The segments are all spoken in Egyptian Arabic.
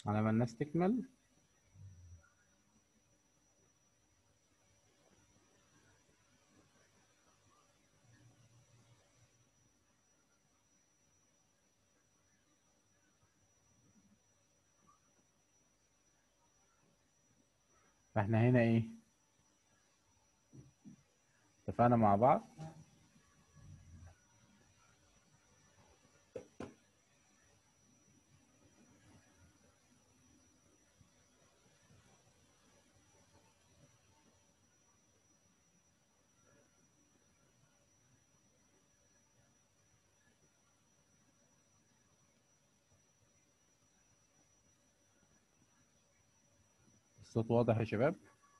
على ما الناس تكمل فاحنا هنا ايه اتفقنا مع بعض الصوت واضح يا شباب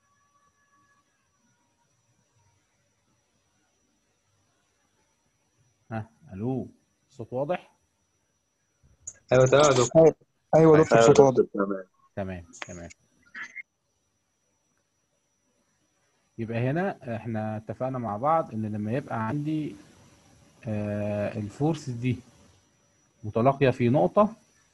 ها الو الصوت واضح ايوه تمام يا دكتور ايوه دكتور صوت واضح تمام تمام تمام يبقى هنا احنا اتفقنا مع بعض ان لما يبقى عندي آه الفورس دي متلاقية في نقطة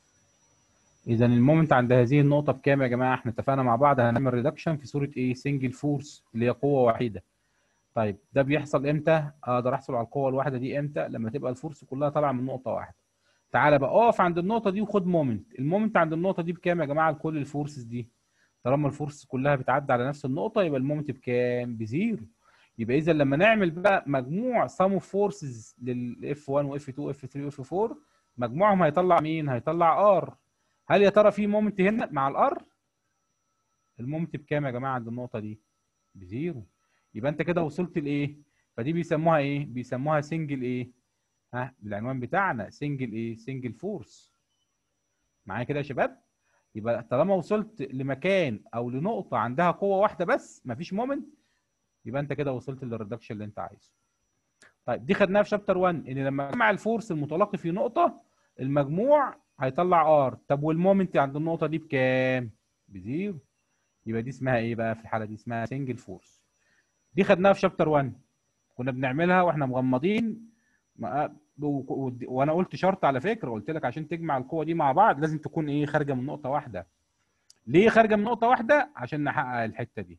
اذا المومنت عند هذه النقطة بكام يا جماعة احنا اتفقنا مع بعض هنعمل ريدكشن في صورة ايه سنجل فورس اللي هي قوة واحدة طيب ده بيحصل امتى اقدر احصل على القوة الواحدة دي امتى لما تبقى الفورس كلها طالعة من نقطة واحدة تعالى بقى اقف عند النقطة دي وخد مومنت المومنت عند النقطة دي بكام يا جماعة لكل الفورسز دي طالما الفورس كلها بتعدي على نفس النقطة يبقى المومنت بكام بزيرو يبقى اذا لما نعمل بقى مجموع sum of forces لل F1 و F2 و F3 و F4 مجموعهم هيطلع مين هيطلع R هل يا ترى في مومنت هنا مع الار المومنت بكام يا جماعه عند النقطه دي بزيرو يبقى انت كده وصلت لايه فدي بيسموها ايه بيسموها سنجل ايه ها بالعنوان بتاعنا سنجل ايه سنجل فورس معايا كده يا شباب يبقى طالما وصلت لمكان او لنقطه عندها قوه واحده بس مفيش مومنت يبقى انت كده وصلت للريدكشن اللي انت عايزه طيب دي خدناها في شابتر 1 ان لما اجمع الفورس المتلاقي في نقطه المجموع هيطلع ار طب والمومنت عند النقطه دي بكام بزيرو يبقى دي اسمها ايه بقى في الحاله دي اسمها سنجل فورس دي خدناها في شابتر 1 كنا بنعملها واحنا مغمضين ما- و- و- وانا قلت شرط على فكره قلت لك عشان تجمع القوه دي مع بعض لازم تكون ايه خارجه من نقطه واحده ليه خارجه من نقطه واحده عشان نحقق الحته دي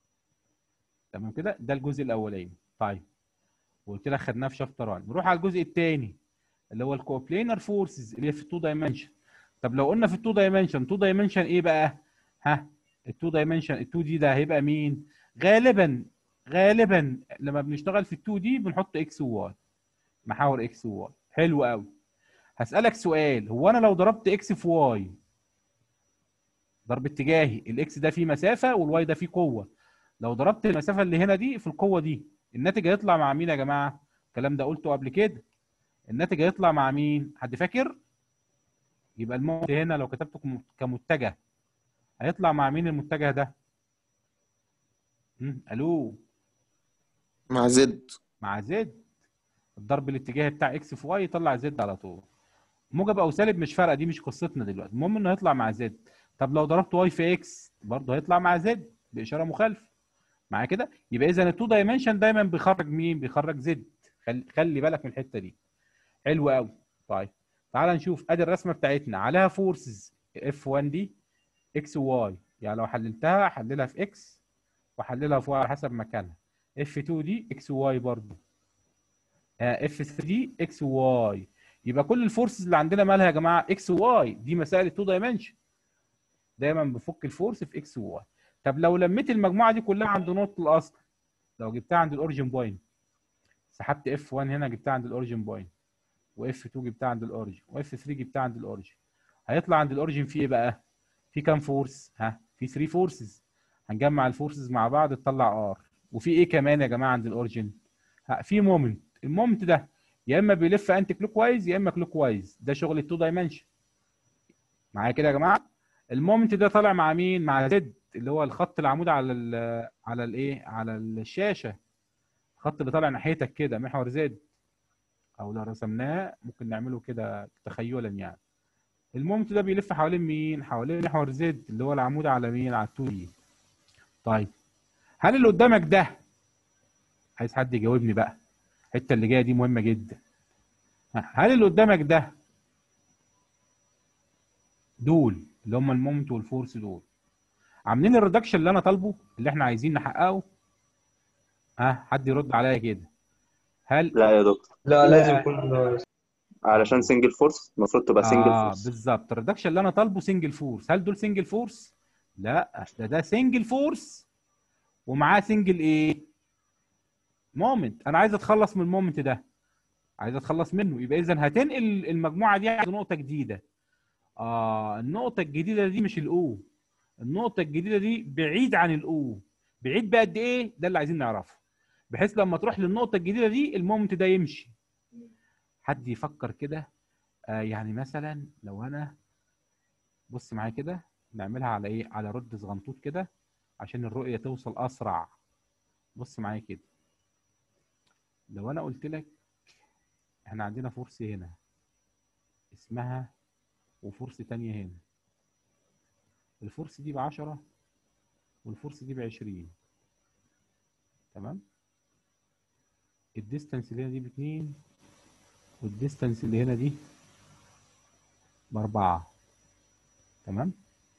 تمام كده ده الجزء الاولاني طيب وقلت لك خدناه في شابتر 1 نروح على الجزء الثاني اللي هو الكوبلينر فورسز اللي هي في التو دايمنشن طب لو قلنا في التو دايمنشن تو دايمنشن ايه بقى ها التو دايمنشن التو دي ده هيبقى مين غالبا غالبا لما بنشتغل في التو دي بنحط اكس وواي محاور اكس وواي حلو قوي هسألك سؤال هو انا لو ضربت اكس في واي ضرب اتجاهي الاكس ده فيه مسافه والواي ده فيه قوه لو ضربت المسافه اللي هنا دي في القوه دي الناتج هيطلع مع مين يا جماعه الكلام ده قلته قبل كده الناتج هيطلع مع مين حد فاكر يبقى الموت هنا لو كتبته كم- كمتجه هيطلع مع مين المتجه ده مم، الو مع زد مع زد الضرب الاتجاهي بتاع اكس في واي يطلع زد على طول موجب او سالب مش فارقه دي مش قصتنا دلوقتي المهم انه هيطلع مع زد طب لو ضربت واي في اكس برضه هيطلع مع زد باشاره مخالفه معايا كده يبقى اذا التو دايمنشن دايما بيخرج مين بيخرج زد خلي, خلي بالك من الحته دي حلو قوي طيب تعال نشوف ادي الرسمه بتاعتنا عليها فورسز اف 1 دي اكس وواي يعني لو حللتها احللها في اكس واحللها في واي على حسب مكانها اف 2 دي اكس وواي برضه اف 3 دي اكس وواي يبقى كل الفورسز اللي عندنا مالها يا جماعه اكس وواي دي مسائل التو دايمنشن دايما بفك الفورس في اكس وواي طب لو لميت المجموعه دي كلها عند نقطه الاصل لو جبتها عند الاوريجن بوينت سحبت اف 1 هنا جبتها عند الاوريجن بوينت واف 2 جبتها عند الاوريجن واف 3 جبتها عند الاوريجن هيطلع عند الاوريجن في ايه بقى في كام فورس ها في 3 فورسز هنجمع الفورسز مع بعض تطلع ار وفي ايه كمان يا جماعه عند الاوريجن ها في مومنت المومنت ده يا اما بيلف انتي كلوك وايز يا اما كلوك وايز ده شغل التو دايمنشن معايا كده يا جماعه المومنت ده طالع مع مين مع زد اللي هو الخط العمود على ال على الايه على الشاشه الخط اللي طالع ناحيتك كده محور زد او لو رسمناه ممكن نعمله كده تخيلا يعني المومنت ده بيلف حوالين مين حوالين محور زد اللي هو العمود على مين على التو دي طيب هل اللي قدامك ده عايز حد يجاوبني بقى الحته اللي جايه دي مهمه جدا ها، هل اللي قدامك ده دول اللي هم المومنت والفورس دول عاملين الريدكشن اللي انا طالبه اللي احنا عايزين نحققه ها حد يرد عليا كده هل لا يا دكتور لا لازم لا. يكون علشان سنجل فورس المفروض تبقى سنجل اه فورس بالظبط الريدكشن اللي انا طالبه سنجل فورس هل دول سنجل فورس لا ده ده سنجل فورس ومعاه سنجل ايه مومنت انا عايز اتخلص من المومنت ده عايز اتخلص منه يبقى اذا هتنقل المجموعه دي عند نقطه جديده اه النقطه الجديده دي مش الاو النقطه الجديده دي بعيد عن الاو بعيد بقى قد ايه ده اللي عايزين نعرفه بحيث لما تروح للنقطه الجديده دي المومنت ده يمشي حد يفكر كده آه يعني مثلا لو انا بص معايا كده نعملها على ايه على رد صغنطوط كده عشان الرؤيه توصل اسرع بص معايا كده لو انا قلت لك احنا عندنا فرصه هنا اسمها وفرصه تانية هنا الفرصه دي بعشرة والفرصه دي بعشرين تمام الديستانس اللي هنا دي باتنين والديستانس اللي هنا دي بأربعة تمام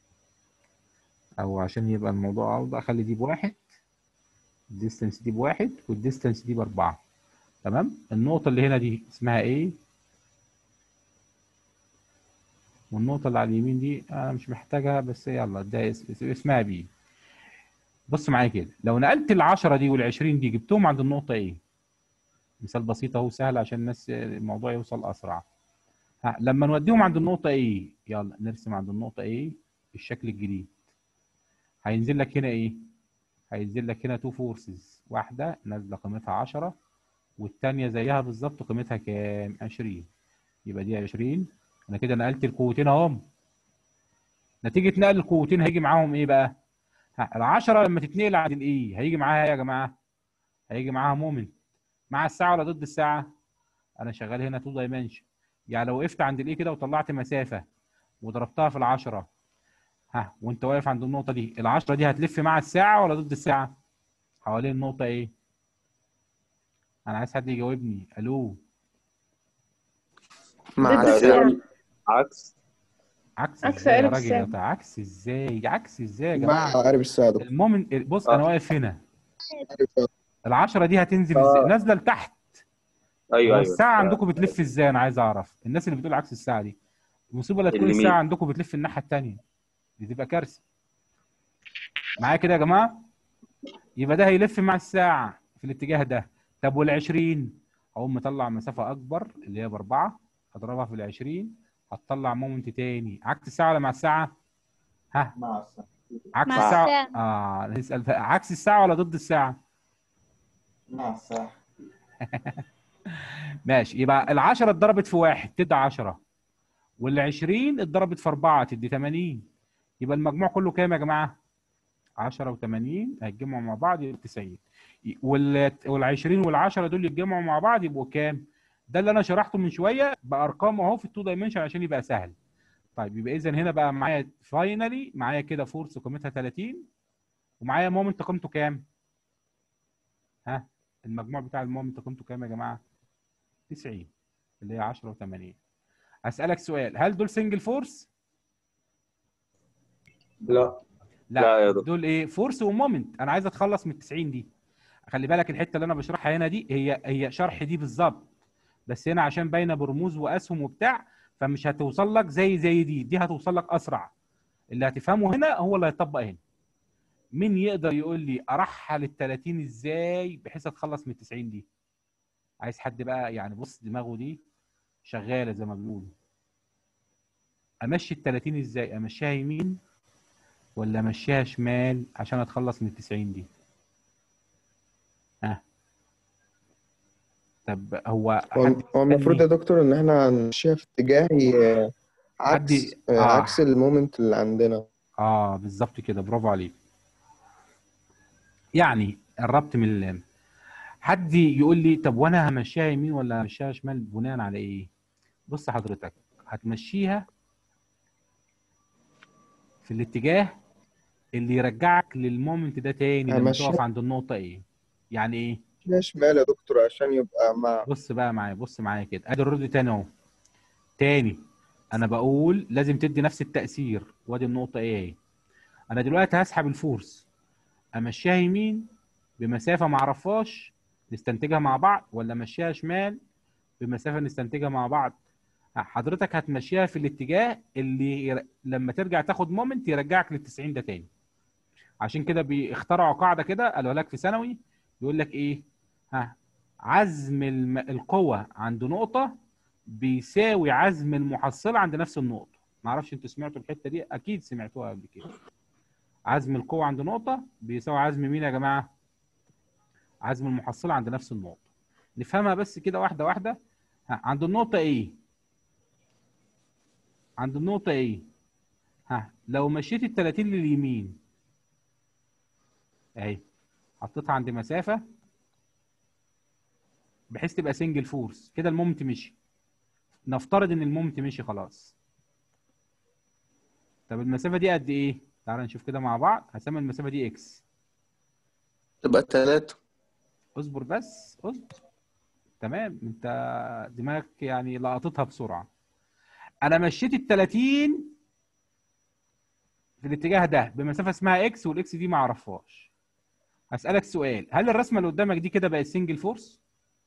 أو عشان يبقى الموضوع أوضح أخلي دي بواحد الديستانس دي بواحد والديستانس دي بأربعة تمام النقطة اللي هنا دي اسمها إيه والنقطة اللي على اليمين دي أنا مش محتاجها بس يلا ده اس- اسمها بي بص معايا كده لو نقلت العشرة دي والعشرين دي جبتهم عند النقطة إيه مثال بسيط اهو سهل عشان الناس الموضوع يوصل اسرع ها لما نوديهم عند النقطة ايه يلا نرسم عند النقطة ايه الشكل الجديد هينزل لك هنا ايه هينزل لك هنا تو فورسز واحدة نازلة قيمتها 10 والتانية زيها بالظبط قيمتها كام 20 يبقى دي 20 انا كده نقلت القوتين اهم نتيجة نقل القوتين هيجي معاهم ايه بقى ها العشرة لما تتنقل عند الايه هيجي معاها ايه يا جماعة هيجي معاها مومنت مع الساعة ولا ضد الساعة؟ أنا شغال هنا تو دايمنشن يعني لو وقفت عند الإيه كده وطلعت مسافة وضربتها في العشرة ها وأنت واقف عند النقطة دي العشرة دي هتلف مع الساعة ولا ضد الساعة؟ حوالين النقطة إيه؟ أنا عايز حد يجاوبني ألو مع ضد الساعة الساعة. عكس عكس عكس إزاي يا قارب راجل الساعة. يا بتاع عكس إزاي؟ عكس إزاي يا مع جماعة؟ قارب الساعة دكتور المومنت بص أنا واقف هنا قارب الساعة. العشرة دي هتنزل آه. إزاي؟ نازلة لتحت ايوه هو ايوه الساعة عندكم بتلف ازاي انا عايز اعرف الناس اللي بتقول عكس الساعة دي المصيبة اللي تكون اليمين. الساعة عندكم بتلف الناحية التانية دي تبقى كارثة معايا كده يا جماعة يبقى ده هيلف مع الساعة في الاتجاه ده طب وال20 اقوم مطلع مسافة اكبر اللي هي باربعة اضربها في ال20 هتطلع مومنت تاني عكس الساعة ولا مع الساعة؟ ها مع الساعة عكس مع الساعة الساعة. اه نسأل ف- عكس الساعة ولا ضد الساعة؟ مع الساعة ماشي يبقى العشرة اتضربت في واحد تدي 10 والعشرين اتضربت في أربعة تدي 80 يبقى المجموع كله كام يا جماعة؟ 10 و80 هيتجمعوا مع بعض يبقى 90 وال وال20 وال10 دول يتجمعوا مع بعض يبقوا كام؟ ده اللي انا شرحته من شويه بارقام اهو في التو دايمنشن عشان يبقى سهل. طيب يبقى اذا هنا بقى معايا فاينلي معايا كده فورس قيمتها 30 ومعايا مومنت قيمته كام؟ ها المجموع بتاع المومنت قيمته كام يا جماعه؟ 90 اللي هي 10 و80 اسالك سؤال هل دول سنجل فورس لا لا, لا يا دكتور. دول ايه فورس ومومنت انا عايز اتخلص من ال 90 دي خلي بالك الحته اللي انا بشرحها هنا دي هي هي شرح دي بالظبط بس هنا عشان باينه برموز واسهم وبتاع فمش هتوصل لك زي زي دي دي هتوصل لك اسرع اللي هتفهمه هنا هو اللي هيطبق هنا مين يقدر يقول لي ارحل ال 30 ازاي بحيث اتخلص من ال 90 دي عايز حد بقى يعني بص دماغه دي شغاله زي ما بيقولوا امشي ال 30 ازاي امشيها يمين ولا امشيها شمال عشان اتخلص من ال 90 دي ها طب هو هو حد هو المفروض يا دكتور ان احنا نمشيها في اتجاه ي- عكس حد- آه. آه. عكس المومنت اللي عندنا اه بالظبط كده برافو عليك يعني قربت من اللام حد يقول لي طب وانا همشيها يمين ولا همشيها شمال بناء على ايه بص حضرتك هتمشيها في الاتجاه اللي يرجعك للمومنت ده تاني لما همشيها- تقف عند النقطة ايه يعني ايه مشيها شمال يا دكتور عشان يبقى مع بص بقى معايا بص معايا كده ادي الرد تاني اهو تاني انا بقول لازم تدي نفس التاثير وادي النقطه ايه انا دلوقتي هسحب الفورس امشيها يمين بمسافه ما اعرفهاش نستنتجها مع بعض ولا امشيها شمال بمسافه نستنتجها مع بعض حضرتك هتمشيها في الاتجاه اللي ير... لما ترجع تاخد مومنت يرجعك لل 90 ده تاني عشان كده بيخترعوا قاعده كده قالوا لك في ثانوي يقول لك ايه ها عزم الم... القوه عند نقطه بيساوي عزم المحصله عند نفس النقطه ما اعرفش انتوا سمعتوا الحته دي اكيد سمعتوها قبل كده عزم القوه عند نقطه بيساوي عزم مين يا جماعه عزم المحصله عند نفس النقطه نفهمها بس كده واحده واحده ها عند النقطه ايه عند النقطه ايه ها لو مشيت ال 30 لليمين اهي حطيتها عند مسافه بحيث تبقى سنجل فورس كده المومنت مشي نفترض ان المومنت مشي خلاص طب المسافه دي قد ايه تعال نشوف كده مع بعض هسمي المسافه دي اكس تبقى تلاتة اصبر بس اصبر تمام انت دماغك يعني لقطتها بسرعه انا مشيت ال 30 في الاتجاه ده بمسافه اسمها اكس والاكس دي ما اعرفهاش هسالك سؤال هل الرسمه اللي قدامك دي كده بقت سنجل فورس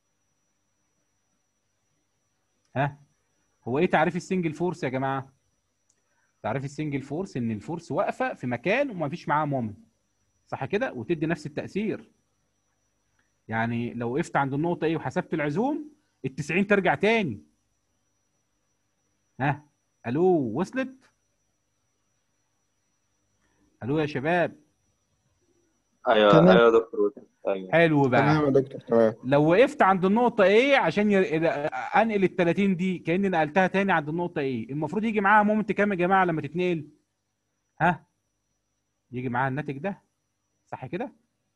ها هو ايه تعريف السنجل فورس يا جماعه تعريف السنجل فورس ان الفورس واقفه في مكان وما فيش معاها مومنت صح كده وتدي نفس التاثير يعني لو وقفت عند النقطه ايه وحسبت العزوم ال 90 ترجع تاني ها الو وصلت الو يا شباب ايوه تمام. ايوه يا دكتور وسام. ايوه حلو بقى تمام يا دكتور تمام لو وقفت عند النقطة ايه عشان ي... انقل ال 30 دي كأني نقلتها تاني عند النقطة ايه المفروض يجي معاها مومنت كام يا جماعة لما تتنقل ها يجي معاها الناتج ده صح كده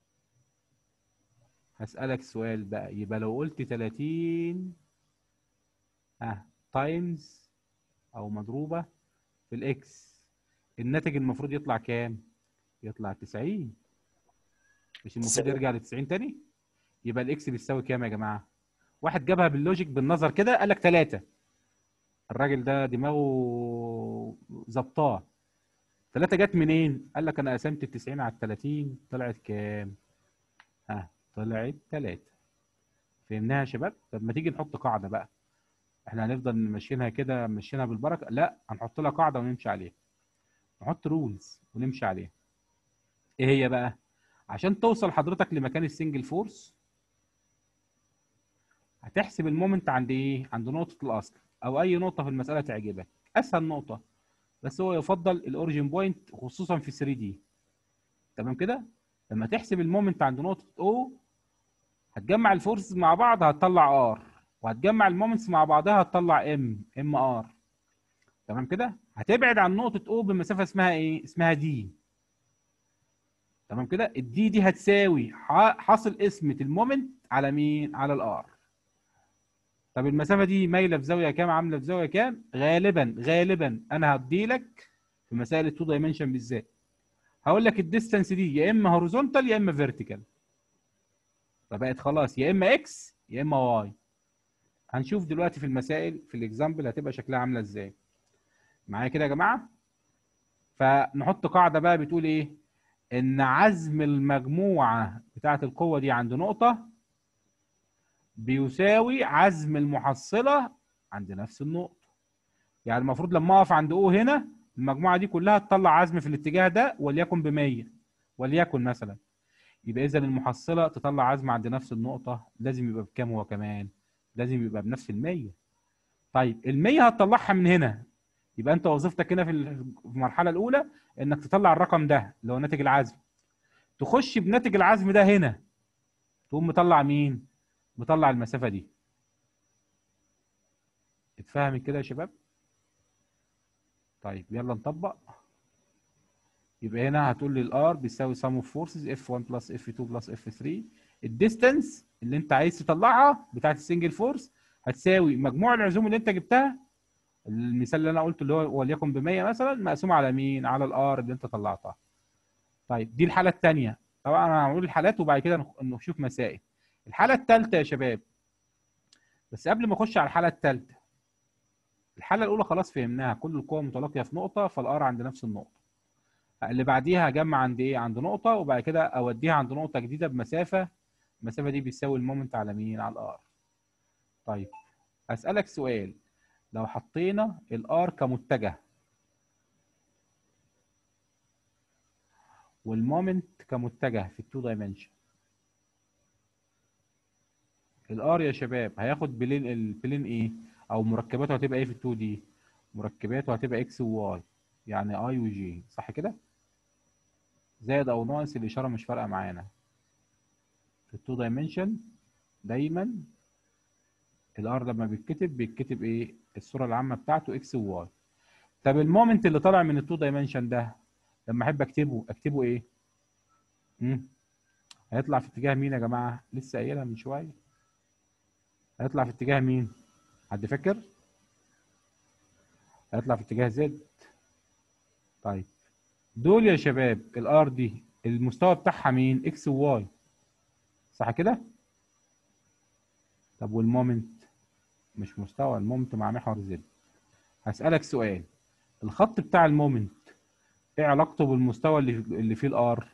هسألك سؤال بقى يبقى لو قلت 30 ها تايمز او مضروبة في الاكس الناتج المفروض يطلع كام يطلع 90 مش المفروض 90. يرجع ل 90 تاني يبقى الاكس بيساوي كام يا جماعه واحد جابها باللوجيك بالنظر كده قال لك 3 الراجل ده دماغه ظبطاه 3 جت منين قال لك انا قسمت ال 90 على ال 30 طلعت كام ها طلعت 3 فهمناها يا شباب طب ما تيجي نحط قاعده بقى احنا هنفضل ماشيينها كده ماشيينها بالبركه لا هنحط لها قاعده ونمشي عليها نحط رولز ونمشي عليها ايه هي بقى عشان توصل حضرتك لمكان السنجل فورس هتحسب المومنت عند ايه عند نقطة الاصل او اي نقطة في المسألة تعجبك اسهل نقطة بس هو يفضل الاوريجين بوينت خصوصا في 3 دي تمام كده لما تحسب المومنت عند نقطة او هتجمع الفورس مع بعض هتطلع ار وهتجمع المومنتس مع بعضها هتطلع ام ام ار تمام كده هتبعد عن نقطة او بمسافة اسمها ايه اسمها دي تمام كده الدي دي هتساوي ح- حاصل قسمة المومنت على مين على الار طب المسافة دي مايلة في زاوية كام عاملة في زاوية كام غالبا غالبا انا هديلك في مسائل التو دايمنشن بالذات هقول لك الديستانس دي يا اما هوريزونتال يا اما فيرتيكال فبقت خلاص يا اما اكس يا اما واي هنشوف دلوقتي في المسائل في الاكزامبل هتبقى شكلها عامله ازاي معايا كده يا جماعه فنحط قاعده بقى بتقول ايه ان عزم المجموعه بتاعه القوه دي عند نقطه بيساوي عزم المحصله عند نفس النقطه يعني المفروض لما اقف عند او هنا المجموعه دي كلها تطلع عزم في الاتجاه ده وليكن ب 100 وليكن مثلا يبقى اذا المحصله تطلع عزم عند نفس النقطه لازم يبقى بكام هو كمان لازم يبقى بنفس ال 100 طيب ال 100 هتطلعها من هنا يبقى انت وظيفتك هنا في ال- في المرحله الاولى انك تطلع الرقم ده اللي هو ناتج العزم تخش بناتج العزم ده هنا تقوم مطلع مين مطلع المسافه دي اتفهمت كده يا شباب طيب يلا نطبق يبقى هنا هتقول لي الار بيساوي sum of forces F1 plus F2 plus F3 الديستانس اللي انت عايز تطلعها بتاعت السنجل فورس هتساوي مجموع العزوم اللي انت جبتها المثال اللي انا قلته اللي هو وليكن ب 100 مثلا مقسوم على مين؟ على الار اللي انت طلعتها. طيب دي الحاله الثانيه طبعا انا هقول الحالات وبعد كده نخ- نشوف مسائل. الحاله الثالثه يا شباب بس قبل ما اخش على الحاله الثالثه الحاله الاولى خلاص فهمناها كل القوى متلاقيه في نقطه فالار عند نفس النقطه اللي بعديها هجمع عند ايه عند نقطه وبعد كده اوديها عند نقطه جديده بمسافه المسافه دي بتساوي المومنت على مين على الار طيب اسالك سؤال لو حطينا الار كمتجه والمومنت كمتجه في التو دايمنشن الار يا شباب هياخد بلين البلين ايه او مركباته هتبقى ايه في ال2 دي مركباته هتبقى اكس وواي يعني اي وجي صح كده زائد او ناقص الاشاره مش فارقه معانا في ال2 دايمنشن دايما الار لما بيتكتب بيتكتب ايه الصوره العامه بتاعته اكس وواي طب المومنت اللي طالع من ال2 دايمنشن ده لما احب اكتبه اكتبه ايه امم هيطلع في اتجاه مين يا جماعه لسه قايلها من شويه هيطلع في اتجاه مين حد فاكر هيطلع في اتجاه زد طيب دول يا شباب الار دي المستوى بتاعها مين اكس وواي صح كده طب والمومنت مش مستوى المومنت مع محور زد هسألك سؤال الخط بتاع المومنت ايه علاقته بالمستوى اللي اللي فيه الار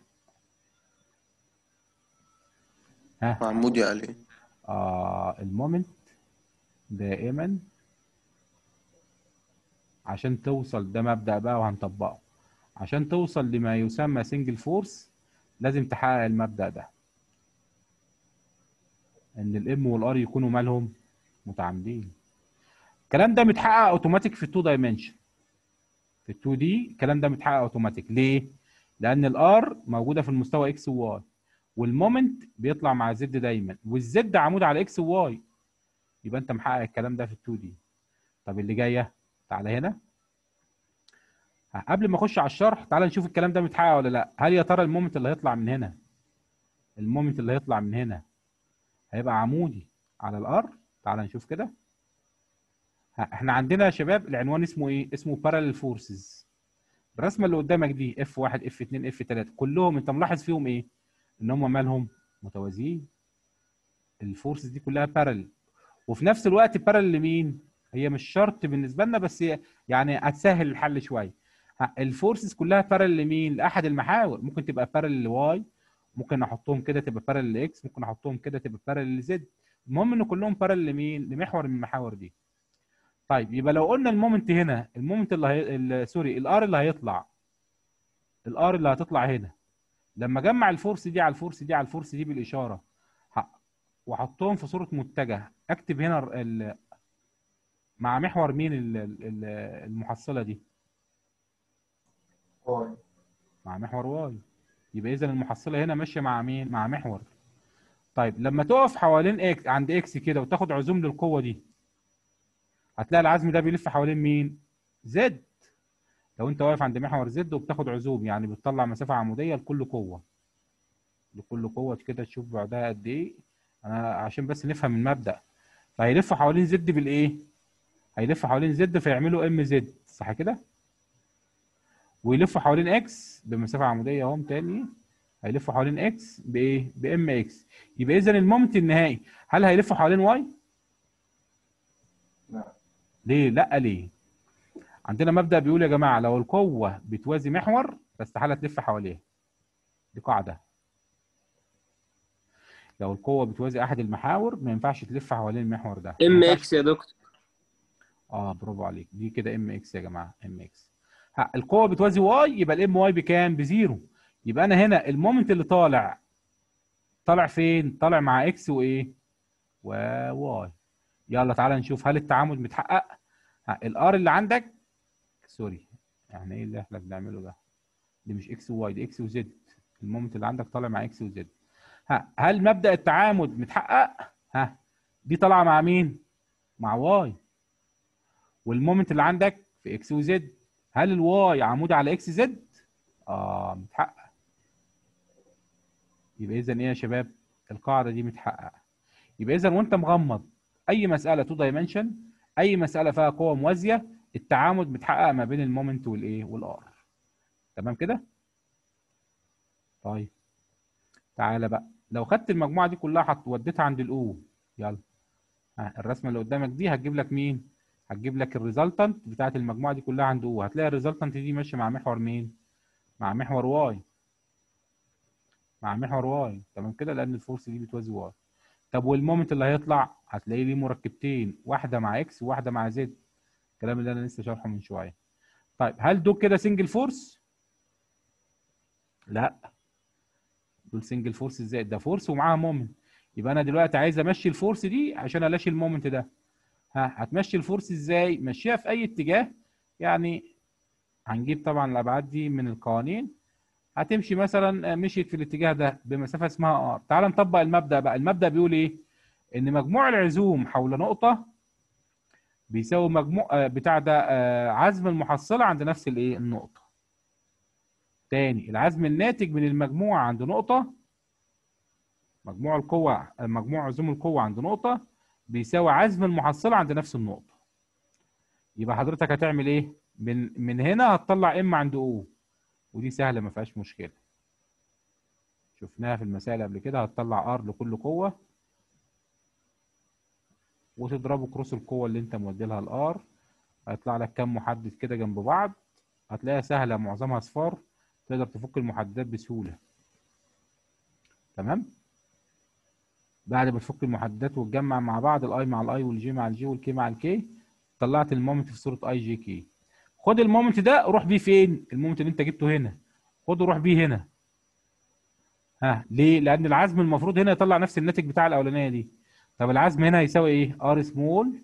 ها معمودي عليه آه المومنت دائما عشان توصل ده مبدأ بقى وهنطبقه عشان توصل لما يسمى سنجل فورس لازم تحقق المبدأ ده ان الام والار يكونوا مالهم متعامدين الكلام ده متحقق اوتوماتيك في التو دايمنشن في التو دي الكلام ده متحقق اوتوماتيك ليه لان الار موجوده في المستوى اكس وواي والمومنت بيطلع مع زد دايما والزد عمود على اكس وواي يبقى انت محقق الكلام ده في ال2 دي طب اللي جايه تعالى هنا قبل ما اخش على الشرح تعالى نشوف الكلام ده متحقق ولا لا هل يا ترى المومنت اللي هيطلع من هنا المومنت اللي هيطلع من هنا هيبقى عمودي على الار تعالى نشوف كده احنا عندنا يا شباب العنوان اسمه ايه اسمه بارallel فورسز الرسمه اللي قدامك دي اف 1 اف 2 اف 3 كلهم انت ملاحظ فيهم ايه ان هم مالهم متوازيين الفورسز دي كلها بارل وفي نفس الوقت بارل لمين هي مش شرط بالنسبه لنا بس يعني هتسهل الحل شويه الفورسز كلها بارل لمين لاحد المحاور ممكن تبقى بارل لواي ممكن احطهم كده تبقى بارل لاكس ممكن احطهم كده تبقى بارل لزد المهم ان كلهم بارل لمين لمحور من المحاور دي طيب يبقى لو قلنا المومنت هنا المومنت اللي هي... سوري الار اللي هيطلع الار اللي هتطلع هنا لما اجمع الفورس دي على الفورس دي على الفورس دي بالاشاره واحطهم في صوره متجه اكتب هنا ال... مع محور مين ال... ال... المحصله دي واي مع محور واي يبقى اذا المحصله هنا ماشيه مع مين مع محور طيب لما تقف حوالين اكس عند اكس كده وتاخد عزوم للقوه دي هتلاقي العزم ده بيلف حوالين مين زد لو انت واقف عند محور زد وبتاخد عزوم يعني بتطلع مسافه عموديه لكل قوه لكل قوه كده تشوف بعدها قد ايه انا عشان بس نفهم المبدا فهيلف حوالين زد بالايه هيلف حوالين زد فيعملوا ام زد صح كده ويلفوا حوالين اكس بمسافه عموديه اهو تاني هيلفوا حوالين اكس بايه بام اكس يبقى اذا المومنت النهائي هل هيلفوا حوالين واي لا ليه لا ليه عندنا مبدأ بيقول يا جماعة لو القوة بتوازي محور فاستحالة تلف حواليها دي قاعدة لو القوة بتوازي أحد المحاور ما ينفعش تلف حوالين المحور ده ما ام ينفعش- اكس يا دكتور اه برافو عليك دي كده ام اكس يا جماعة ام اكس القوة بتوازي واي يبقى الام واي بكام بزيرو يبقى أنا هنا المومنت اللي طالع طالع فين طالع مع اكس وايه وواي يلا تعالى نشوف هل التعامد متحقق الار اللي عندك سوري يعني ايه اللي احنا بنعمله ده دي مش اكس وواي دي اكس وزد المومنت اللي عندك طالع مع اكس وزد ها هل مبدأ التعامد متحقق ها دي طالعه مع مين مع واي والمومنت اللي عندك في اكس وزد هل الواي عمود على اكس زد اه متحقق يبقى اذا ايه يا شباب القاعده دي متحققه يبقى اذا وانت مغمض اي مساله تو دايمنشن اي مساله فيها قوه موازيه التعامد متحقق ما بين المومنت والايه والار تمام كده طيب تعالى بقى لو خدت المجموعه دي كلها حط وديتها عند الاو يلا ها الرسمه اللي قدامك دي هتجيب لك مين هتجيب لك الريزلتنت بتاعت المجموعه دي كلها عند او هتلاقي الريزلتنت دي ماشيه مع محور مين مع محور واي مع محور واي تمام كده لان الفورس دي بتوازي واي طب والمومنت اللي هيطلع هتلاقي ليه مركبتين واحده مع اكس وواحده مع زد الكلام اللي انا لسه شارحه من شويه طيب هل دول كده سنجل فورس لا دول سنجل فورس ازاي ده فورس ومعاها مومنت يبقى انا دلوقتي عايز امشي الفورس دي عشان الاشي المومنت ده ها هتمشي الفورس ازاي مشيها في اي اتجاه يعني هنجيب طبعا الابعاد دي من القوانين هتمشي مثلا مشيت في الاتجاه ده بمسافه اسمها ار تعال نطبق المبدا بقى المبدا بيقول ايه ان مجموع العزوم حول نقطه بيساوي مجموع آه، بتاع ده آه، عزم المحصله عند نفس الايه النقطه تاني العزم الناتج من المجموع عند نقطه مجموع القوة مجموع عزوم القوة عند نقطة بيساوي عزم المحصلة عند نفس النقطة. يبقى حضرتك هتعمل ايه؟ من من هنا هتطلع ام عند او ودي سهلة ما فيهاش مشكلة. شفناها في المسائل قبل كده هتطلع ار لكل قوة وتضربه كروس القوة اللي انت مودي لها الار هيطلع لك كام محدد كده جنب بعض هتلاقيها سهلة معظمها اصفار تقدر تفك المحددات بسهولة. تمام؟ بعد ما تفك المحددات وتجمع مع بعض الاي مع الاي والجي مع الجي والكي مع الكي طلعت المومنت في صوره اي جي كي خد المومنت ده روح بيه فين المومنت اللي انت جبته هنا خده روح بيه هنا ها ليه لان العزم المفروض هنا يطلع نفس الناتج بتاع الاولانيه دي طب العزم هنا هيساوي ايه ار سمول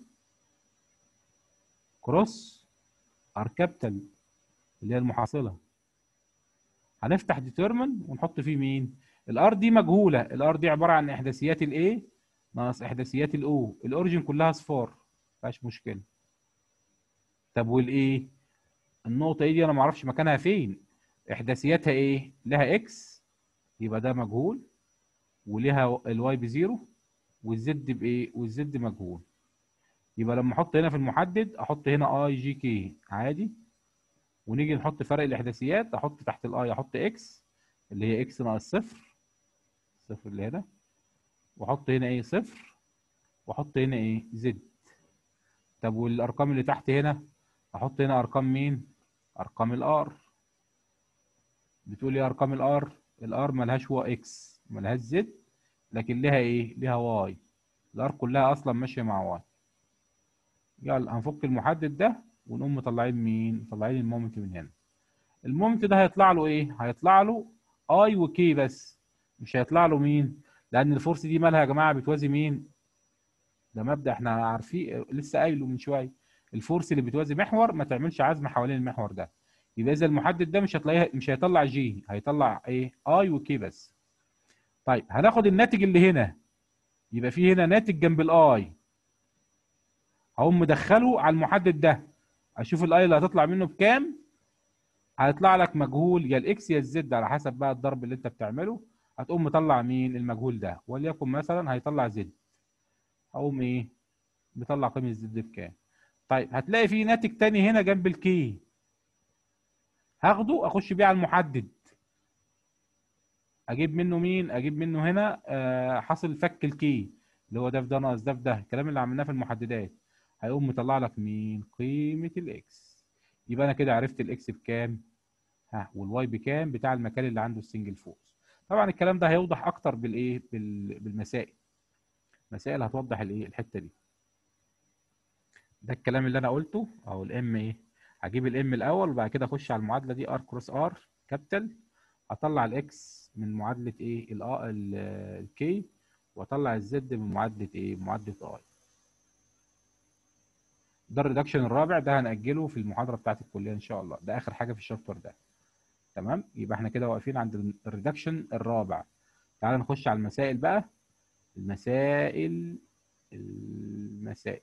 كروس ار كابيتال اللي هي المحاصله هنفتح ديترمن ونحط فيه مين الار دي مجهوله الار دي عباره عن احداثيات الاي ناقص احداثيات الاو الاوريجن كلها صفار مفيهاش مشكله طب والايه النقطه ايه دي انا ما اعرفش مكانها فين احداثياتها ايه لها اكس يبقى ده مجهول وليها الواي بزيرو والزد بايه والزد مجهول يبقى لما احط هنا في المحدد احط هنا اي جي كي عادي ونيجي نحط فرق الاحداثيات احط تحت الاي احط اكس اللي هي اكس ناقص صفر صفر اللي هنا واحط هنا ايه صفر واحط هنا ايه زد طب والارقام اللي تحت هنا احط هنا ارقام مين ارقام الار بتقول ايه ارقام الار الار ملهاش هو اكس ملهاش زد لكن لها ايه لها واي الار كلها اصلا ماشيه مع واي يلا هنفك المحدد ده ونقوم مطلعين مين مطلعين المومنت من هنا المومنت ده هيطلع له ايه هيطلع له اي وكي بس مش هيطلع له مين لان الفورس دي مالها يا جماعه بتوازي مين ده مبدا احنا عارفين لسه قايله من شويه الفورس اللي بتوازي محور ما تعملش عزم حوالين المحور ده يبقى اذا المحدد ده مش هتلاقيه مش هيطلع جي هيطلع ايه اي وكي بس طيب هناخد الناتج اللي هنا يبقى في هنا ناتج جنب الاي هقوم مدخله على المحدد ده اشوف الاي اللي هتطلع منه بكام هيطلع لك مجهول يا الاكس يا الزد على حسب بقى الضرب اللي انت بتعمله هتقوم مطلع مين المجهول ده وليكن مثلا هيطلع زد هقوم ايه بيطلع قيمه الزد بكام طيب هتلاقي في ناتج تاني هنا جنب الكي هاخده اخش بيه على المحدد اجيب منه مين اجيب منه هنا آه حاصل فك الكي اللي هو ده في ده ناقص ده في ده الكلام اللي عملناه في المحددات هيقوم مطلع لك مين قيمه الاكس يبقى انا كده عرفت الاكس بكام ها والواي بكام بتاع المكان اللي عنده السنجل فورس طبعا الكلام ده هيوضح اكتر بالايه بال- بالمسائل مسائل هتوضح الايه الحته دي ده الكلام اللي انا قلته او الام ايه هجيب الام الاول وبعد كده اخش على المعادله دي ار كروس ار كابيتال اطلع الاكس من معادله ايه الكي واطلع الزد من معادله ايه معادله اي ده الريدكشن الرابع ده هنأجله في المحاضره بتاعت الكليه ان شاء الله ده اخر حاجه في الشابتر ده تمام يبقى احنا كده واقفين عند الريدكشن الرابع تعال نخش على المسائل بقى المسائل المسائل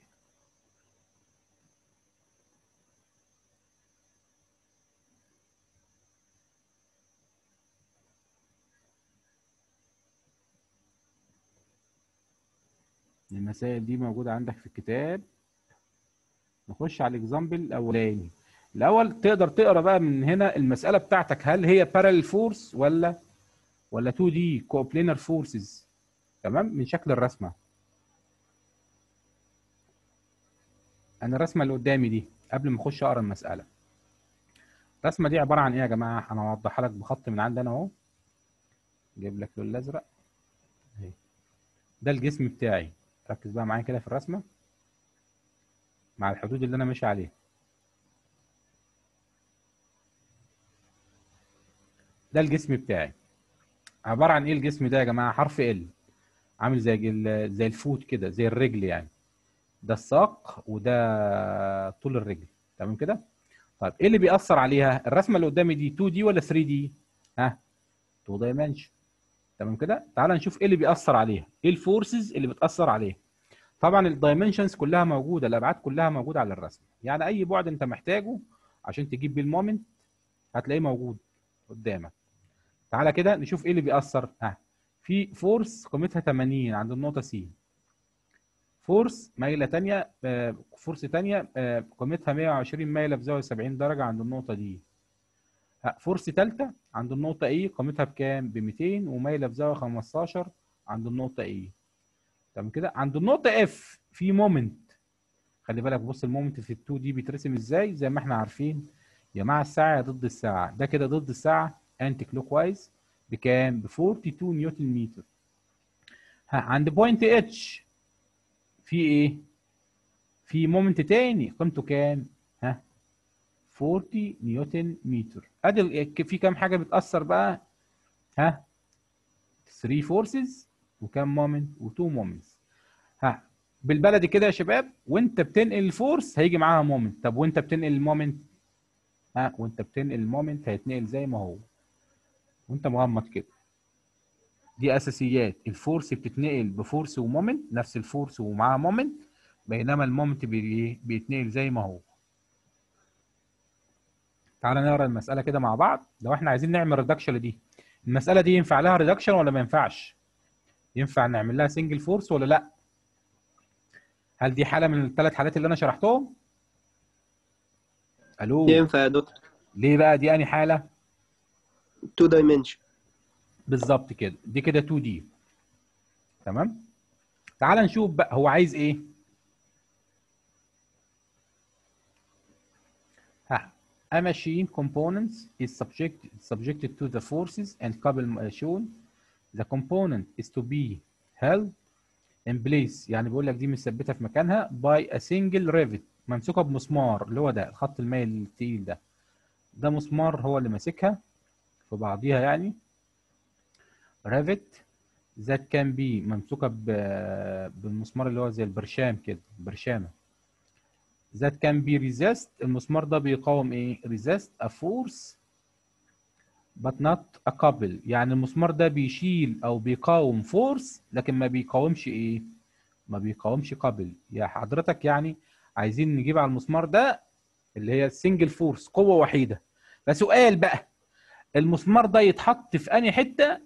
المسائل دي موجودة عندك في الكتاب نخش على الاكزامبل الاولاني الاول تقدر تقرا بقى من هنا المساله بتاعتك هل هي بارallel فورس ولا ولا 2 دي كوبلينر فورسز تمام من شكل الرسمه انا الرسمه اللي قدامي دي قبل ما اخش اقرا المساله الرسمه دي عباره عن ايه يا جماعه انا هوضحها لك بخط من عندي انا اهو اجيب لك اللون الازرق اهي ده الجسم بتاعي ركز بقى معايا كده في الرسمه مع الحدود اللي انا ماشي عليها ده الجسم بتاعي عباره عن ايه الجسم ده يا جماعه حرف ال عامل زي ال- زي الفوت كده زي الرجل يعني ده الساق وده طول الرجل تمام كده طيب ايه اللي بيأثر عليها الرسمه اللي قدامي دي 2 دي ولا 3 دي ها 2 دايمنشن تمام كده تعال نشوف ايه اللي بيأثر عليها ايه الفورسز اللي بتأثر عليها طبعا الدايمنشنز كلها موجوده الابعاد كلها موجوده على الرسم يعني اي بعد انت محتاجه عشان تجيب بيه المومنت هتلاقيه موجود قدامك تعالى كده نشوف ايه اللي بيأثر ها في فورس قيمتها 80 عند النقطه سي فورس مايله ثانيه فورس ثانيه قيمتها 120 مايله بزاويه 70 درجه عند النقطه دي ها، فورس ثالثه عند النقطه اي قيمتها بكام ب 200 ومايله بزاويه 15 عند النقطه اي تمام كده عند النقطه اف في مومنت خلي بالك بص المومنت في ال2 دي بيترسم ازاي زي ما احنا عارفين يا مع الساعه يا ضد الساعه ده كده ضد الساعه انتي كلوك وايز بكام ب 42 نيوتن متر ها عند بوينت اتش في ايه في مومنت تاني قيمته كام ها 40 نيوتن متر ادي ال- في كام حاجه بتاثر بقى ها 3 فورسز وكام مومنت و2 مومنتس ها بالبلدي كده يا شباب وانت بتنقل الفورس هيجي معاها مومنت طب وانت بتنقل المومنت ها وانت بتنقل المومنت هيتنقل زي ما هو وانت مغمض كده دي اساسيات الفورس بتتنقل بفورس ومومنت نفس الفورس ومعاها مومنت بينما المومنت بي- بيتنقل زي ما هو تعالى نقرا المساله كده مع بعض لو احنا عايزين نعمل ريدكشن لدي المساله دي ينفع لها ريدكشن ولا ما ينفعش ينفع نعمل لها سنجل فورس ولا لا هل دي حاله من الثلاث حالات اللي انا شرحتهم الو ينفع يا دكتور ليه بقى دي انهي حاله 2 دايمنشن بالظبط كده دي كده 2 دي تمام تعال نشوف بقى هو عايز ايه ها a machine components is subject subjected to the forces and couple shown the component is to be held in place يعني بيقول لك دي مثبته في مكانها by a single rivet ممسوكه بمسمار اللي هو ده الخط المائل التقيل ده ده مسمار هو اللي ماسكها في بعضيها يعني ريفت ذات كان بي ممسوكه ب- بالمسمار اللي هو زي البرشام كده برشامه ذات كان بي ريزيست المسمار ده بيقاوم ايه ريزيست ا فورس but not a couple يعني المسمار ده بيشيل او بيقاوم فورس لكن ما بيقاومش ايه ما بيقاومش قبل يا حضرتك يعني عايزين نجيب على المسمار ده اللي هي سنجل فورس قوه وحيده فسؤال بقى المسمار ده يتحط في انهي حته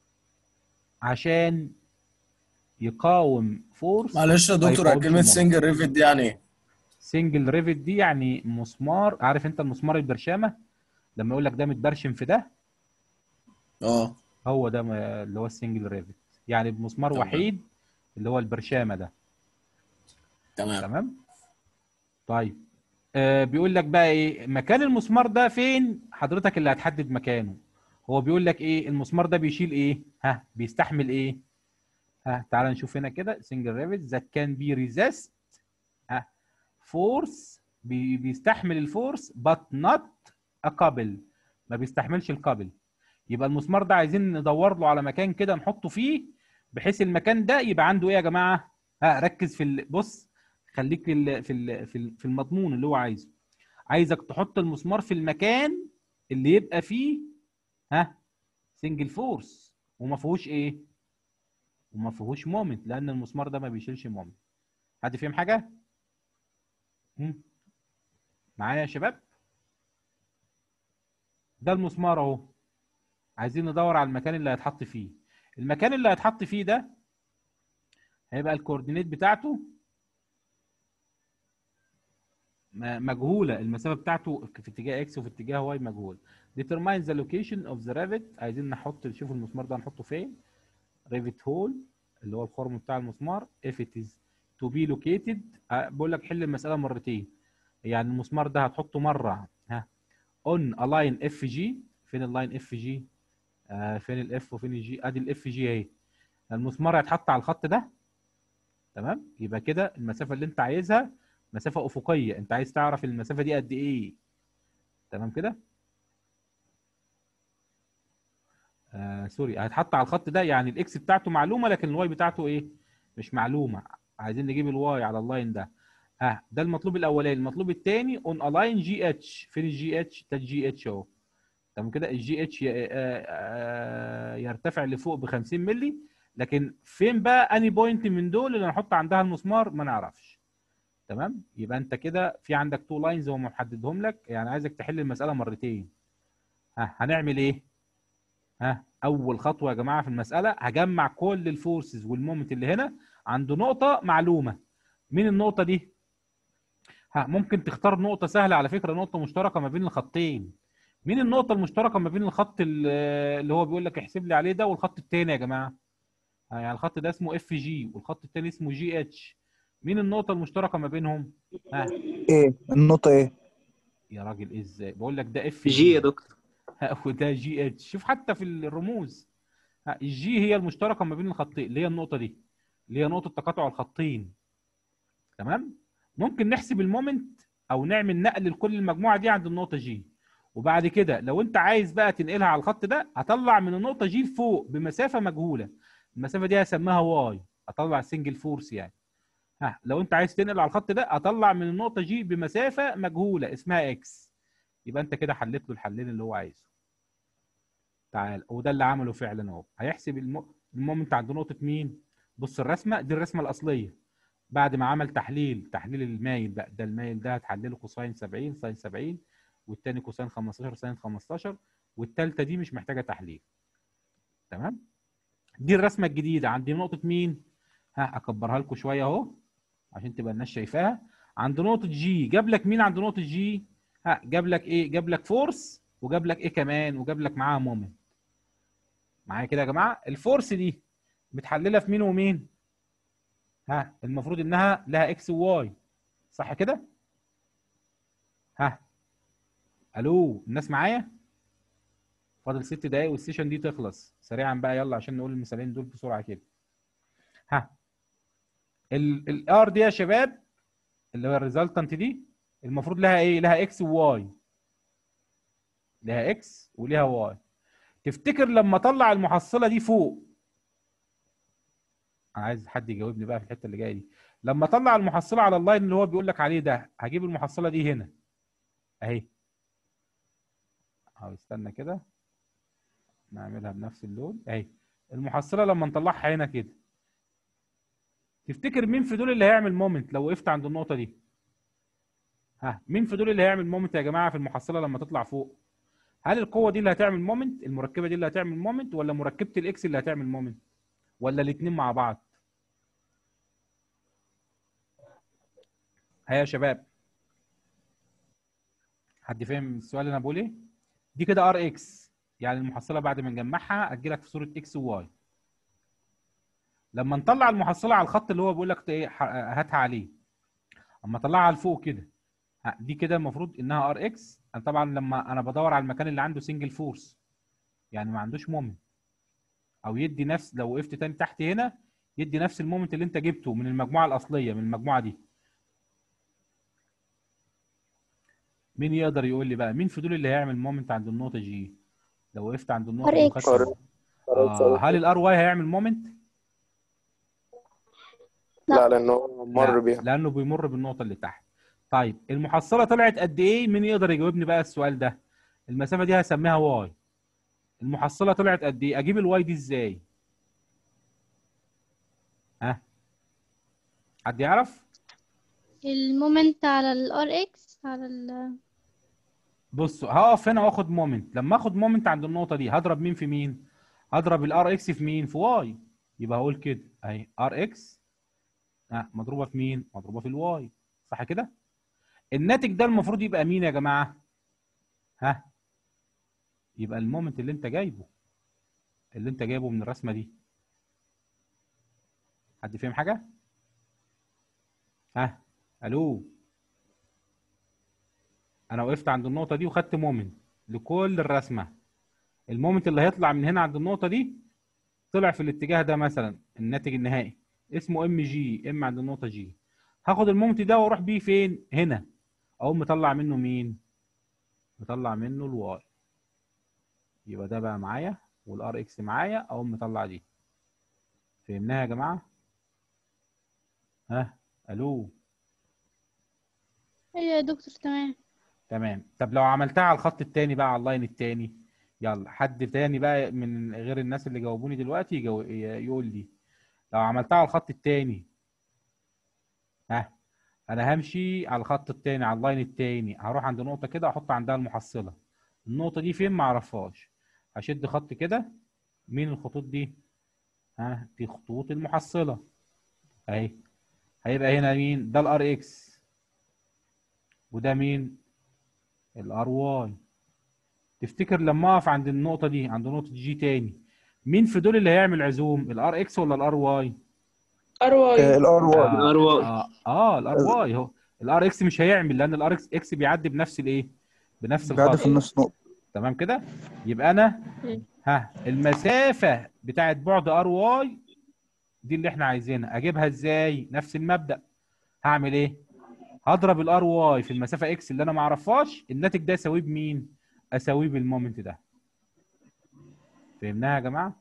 عشان يقاوم فورس معلش يا ما دكتور يقاومش كلمة مومنت. سنجل ريفت دي يعني ايه؟ سنجل ريفت دي يعني مسمار عارف انت المسمار البرشامه لما يقول لك ده متبرشم في ده اه هو ده م- اللي هو السنجل ريفت يعني بمسمار تمام. وحيد اللي هو البرشامه ده تمام تمام طيب آه بيقول لك بقى ايه مكان المسمار ده فين حضرتك اللي هتحدد مكانه هو بيقول لك ايه المسمار ده بيشيل ايه ها بيستحمل ايه ها تعال نشوف هنا كده سنجل ريفت ذات كان بي ريزيست ها فورس بي بيستحمل الفورس but not a couple ما بيستحملش الكابل يبقى المسمار ده عايزين ندور له على مكان كده نحطه فيه بحيث المكان ده يبقى عنده ايه يا جماعه ها ركز في ال... بص خليك في ال... في ال... في ال- في المضمون اللي هو عايزه عايزك تحط المسمار في المكان اللي يبقى فيه ها سنجل فورس وما فيهوش ايه وما فيهوش مومنت لان المسمار ده ما بيشيلش مومنت حد فاهم حاجه مم. معايا يا شباب ده المسمار اهو عايزين ندور على المكان اللي هيتحط فيه المكان اللي هيتحط فيه ده هيبقى الكوردينيت بتاعته م- مجهوله المسافه بتاعته في اتجاه اكس وفي اتجاه واي مجهول determine the location of the rabbit عايزين نحط نشوف المسمار ده هنحطه فين ريفت هول اللي هو الخرم بتاع المسمار if it is تو بي لوكيتد بقول لك حل المساله مرتين يعني المسمار ده هتحطه مره ها اون الاين اف جي فين اللاين اف جي آه فين الاف وفين الجي ادي الاف جي اهي المسمار هيتحط على الخط ده تمام يبقى كده المسافه اللي انت عايزها مسافه افقيه انت عايز تعرف المسافه دي قد ايه تمام كده آه سوري هيتحط على الخط ده يعني الاكس بتاعته معلومه لكن الواي بتاعته ايه مش معلومه عايزين نجيب الواي على اللاين ده ها ده المطلوب الاولاني المطلوب الثاني اون الاين جي اتش فين الجي اتش ده الجي اتش اهو تمام كده الجي اتش يرتفع لفوق ب 50 مللي لكن فين بقى اني بوينت من دول اللي نحط عندها المسمار ما نعرفش تمام يبقى انت كده في عندك تو لاينز هو محددهم لك يعني عايزك تحل المساله مرتين ها هنعمل ايه ها اول خطوه يا جماعه في المساله هجمع كل الفورسز والمومنت اللي هنا عند نقطه معلومه مين النقطه دي ها ممكن تختار نقطه سهله على فكره نقطه مشتركه ما بين الخطين مين النقطه المشتركه ما بين الخط ال- اللي هو بيقول لك احسب لي عليه ده والخط الثاني يا جماعه ها، يعني الخط ده اسمه اف جي والخط الثاني اسمه جي اتش مين النقطه المشتركه ما بينهم ها ايه النقطة ايه يا راجل إيه ازاي بقول لك ده اف جي يا دكتور وده جي اتش شوف حتى في الرموز ها، الجي هي المشتركه ما بين الخطين اللي هي النقطه دي اللي هي نقطه تقاطع الخطين تمام ممكن نحسب المومنت او نعمل نقل لكل المجموعه دي عند النقطه جي وبعد كده لو انت عايز بقى تنقلها على الخط ده هطلع من النقطه جي لفوق بمسافه مجهوله المسافه دي هسميها واي اطلع سنجل فورس يعني ها لو انت عايز تنقل على الخط ده اطلع من النقطه جي بمسافه مجهوله اسمها اكس يبقى انت كده حليت له الحلين اللي هو عايزه تعال وده اللي عمله فعلا اهو هيحسب الم... المومنت عند نقطه مين بص الرسمه دي الرسمه الاصليه بعد ما عمل تحليل تحليل المايل بقى ده المايل ده هتحلله كوساين 70 ساين 70 والتاني كوساين 15 ساين 15 والتالتة دي مش محتاجه تحليل تمام دي الرسمه الجديده عند نقطه مين ها اكبرها لكم شويه اهو عشان تبقى الناس شايفاها عند نقطه جي جاب لك مين عند نقطه جي ها جاب لك ايه جاب لك فورس وجاب لك ايه كمان وجاب لك معاها مومنت معايا كده يا جماعه الفورس دي متحلله في مين ومين ها المفروض انها لها اكس وواي صح كده ها الو الناس معايا فاضل ست دقايق والسيشن دي تخلص سريعا بقى يلا عشان نقول المثالين دول بسرعه كده ها الار دي يا شباب اللي هو الريزلتنت دي المفروض لها ايه لها اكس وواي لها اكس وليها واي تفتكر لما اطلع المحصله دي فوق انا عايز حد يجاوبني بقى في الحته اللي جايه دي لما اطلع المحصله على اللاين اللي هو بيقول لك عليه ده هجيب المحصله دي هنا اهي اهو استنى كده نعملها بنفس اللون اهي المحصله لما نطلعها هنا كده تفتكر مين في دول اللي هيعمل مومنت لو وقفت عند النقطه دي ها مين في دول اللي هيعمل مومنت يا جماعه في المحصله لما تطلع فوق هل القوه دي اللي هتعمل مومنت المركبه دي اللي هتعمل مومنت ولا مركبه الاكس اللي هتعمل مومنت ولا الاثنين مع بعض ها يا شباب حد فاهم السؤال اللي انا بقول ايه دي كده ار اكس يعني المحصله بعد ما نجمعها هتجي لك في صوره اكس وواي لما نطلع المحصله على الخط اللي هو بيقول لك ايه هاتها عليه اما اطلعها لفوق كده دي كده المفروض انها ار اكس انا طبعا لما انا بدور على المكان اللي عنده سنجل فورس يعني ما عندوش مومنت او يدي نفس لو وقفت تاني تحت هنا يدي نفس المومنت اللي انت جبته من المجموعه الاصليه من المجموعه دي مين يقدر يقول لي بقى مين في دول اللي هيعمل مومنت عند النقطه جي لو وقفت عند النقطه دي RX. وخدت- آه هل الار واي هيعمل مومنت لا لانه مر لا، بيها لانه بيمر بالنقطه اللي تحت طيب المحصله طلعت قد ايه مين يقدر يجاوبني بقى السؤال ده المسافه دي هسميها واي المحصله طلعت قد ايه اجيب الواي دي ازاي ها حد يعرف المومنت على الار اكس على ال بص هقف هنا واخد مومنت لما اخد مومنت عند النقطه دي هضرب مين في مين هضرب الار اكس في مين في واي يبقى هقول كده اهي ار اكس ها مضروبه في مين مضروبه في الواي صح كده الناتج ده المفروض يبقى مين يا جماعه ها يبقى المومنت اللي انت جايبه اللي انت جايبه من الرسمه دي حد فاهم حاجه ها الو انا وقفت عند النقطه دي وخدت مومنت لكل الرسمه المومنت اللي هيطلع من هنا عند النقطه دي طلع في الاتجاه ده مثلا الناتج النهائي اسمه ام جي ام عند النقطه جي هاخد المومنت ده واروح بيه فين هنا اقوم مطلع منه مين مطلع منه الواي يبقى ده بقى معايا والار اكس معايا اقوم مطلع دي فهمناها يا جماعه ها الو ايوه يا دكتور تمام تمام طب لو عملتها على الخط التاني بقى على اللاين التاني يلا حد تاني بقى من غير الناس اللي جاوبوني دلوقتي يجاو- ي- يقول لي لو عملتها على الخط التاني ها انا همشي على الخط التاني على اللاين التاني هروح عند نقطة كده احط عندها المحصلة النقطة دي فين معرفهاش هشد خط كده مين الخطوط دي ها دي خطوط المحصلة اهي هيبقى هنا مين ده الار اكس وده مين الار واي تفتكر لما اقف عند النقطه دي عند نقطه جي تاني مين في دول اللي هيعمل عزوم الار اكس ولا الار واي آه، الار واي اه ار واي اه, آه الار واي اهو الار اكس مش هيعمل لان الار اكس اكس بيعدي بنفس الايه بنفس بيعدي الخط في النص نقطة تمام كده يبقى انا مم. ها المسافه بتاعت بعد ار واي دي اللي احنا عايزينها اجيبها ازاي نفس المبدأ هعمل ايه هضرب الار واي في المسافه اكس اللي انا ما اعرفهاش الناتج ده اساويه بمين اساويه بالمومنت ده فهمناها يا جماعه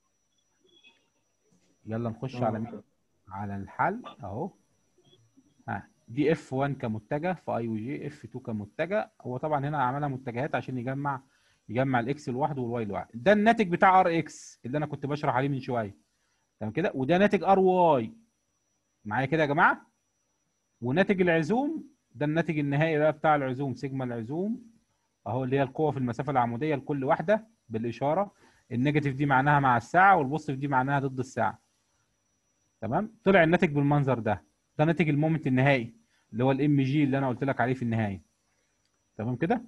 يلا نخش على مين على الحل اهو ها دي اف 1 كمتجه في اي وجي اف 2 كمتجه هو طبعا هنا عملها متجهات عشان يجمع يجمع الاكس لوحده والواي لوحده ده الناتج بتاع ار اكس اللي انا كنت بشرح عليه من شويه تمام كده وده ناتج ار واي معايا كده يا جماعه وناتج العزوم ده الناتج النهائي بقى بتاع العزوم سيجما العزوم اهو اللي هي القوه في المسافه العموديه لكل واحده بالاشاره النيجاتيف دي معناها مع الساعه والبوزيتيف دي معناها ضد الساعه تمام طلع الناتج بالمنظر ده ده ناتج المومنت النهائي اللي هو الام جي اللي انا قلت لك عليه في النهايه تمام كده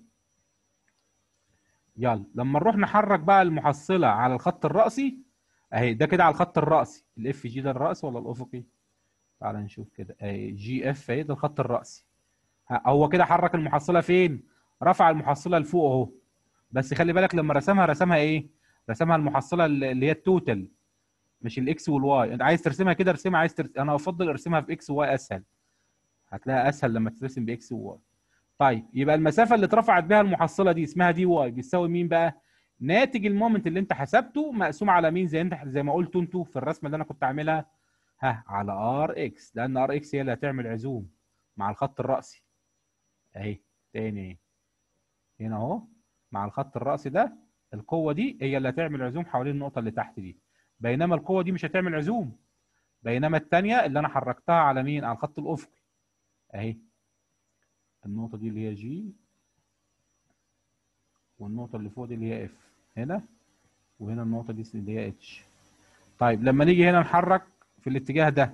يلا لما نروح نحرك بقى المحصله على الخط الرأسي اهي ده كده على الخط الرأسي الاف جي ده الرأسي ولا الافقي تعال نشوف كده اهي جي اف اهي ده الخط الرأسي ها، هو كده حرك المحصله فين رفع المحصله لفوق اهو بس خلي بالك لما رسمها رسمها ايه رسمها المحصله اللي هي التوتال مش الاكس والواي انت عايز ترسمها كده ارسمها عايز ترس... انا افضل ارسمها في اكس وواي اسهل هتلاقيها اسهل لما ترسم باكس وواي طيب يبقى المسافه اللي اترفعت بها المحصله دي اسمها دي واي بيساوي مين بقى ناتج المومنت اللي انت حسبته مقسوم على مين زي انت زي ما قلت انتوا في الرسمه اللي انا كنت عاملها ها على ار اكس لان ار اكس هي اللي هتعمل عزوم مع الخط الرأسي اهي تاني اهي هنا اهو مع الخط الرأسي ده القوة دي هي اللي هتعمل عزوم حوالين النقطة اللي تحت دي بينما القوة دي مش هتعمل عزوم بينما التانية اللي انا حركتها على مين على الخط الافقي اهي النقطة دي اللي هي جي والنقطة اللي فوق دي اللي هي اف هنا وهنا النقطة دي اللي هي اتش طيب لما نيجي هنا نحرك في الاتجاه ده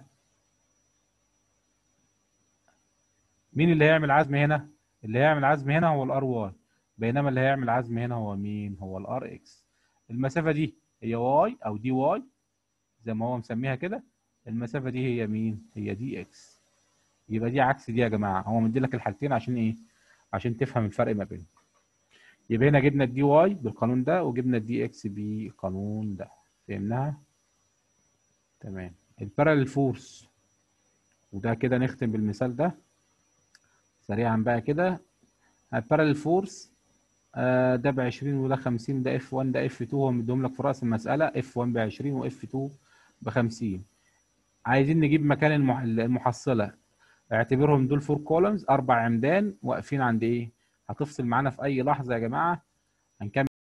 مين اللي هيعمل عزم هنا اللي هيعمل عزم هنا هو الار واي بينما اللي هيعمل عزم هنا هو مين هو الار اكس المسافة دي هي واي او دي واي زي ما هو مسميها كده المسافة دي هي مين هي دي اكس يبقى دي عكس دي يا جماعة هو مدي لك الحالتين عشان ايه عشان تفهم الفرق ما بينهم يبقى هنا جبنا الدي واي بالقانون ده وجبنا الدي اكس بالقانون ده فهمناها تمام البارالل فورس وده كده نختم بالمثال ده سريعا بقى كده البارالل فورس آه ده ب 20 وده 50 ده اف 1 ده اف 2 هو مديهم لك في راس المساله اف 1 ب 20 واف 2 ب 50 عايزين نجيب مكان المح- المحصله اعتبرهم دول فور كولمز اربع عمدان واقفين عند ايه هتفصل معانا في اي لحظه يا جماعه هنكمل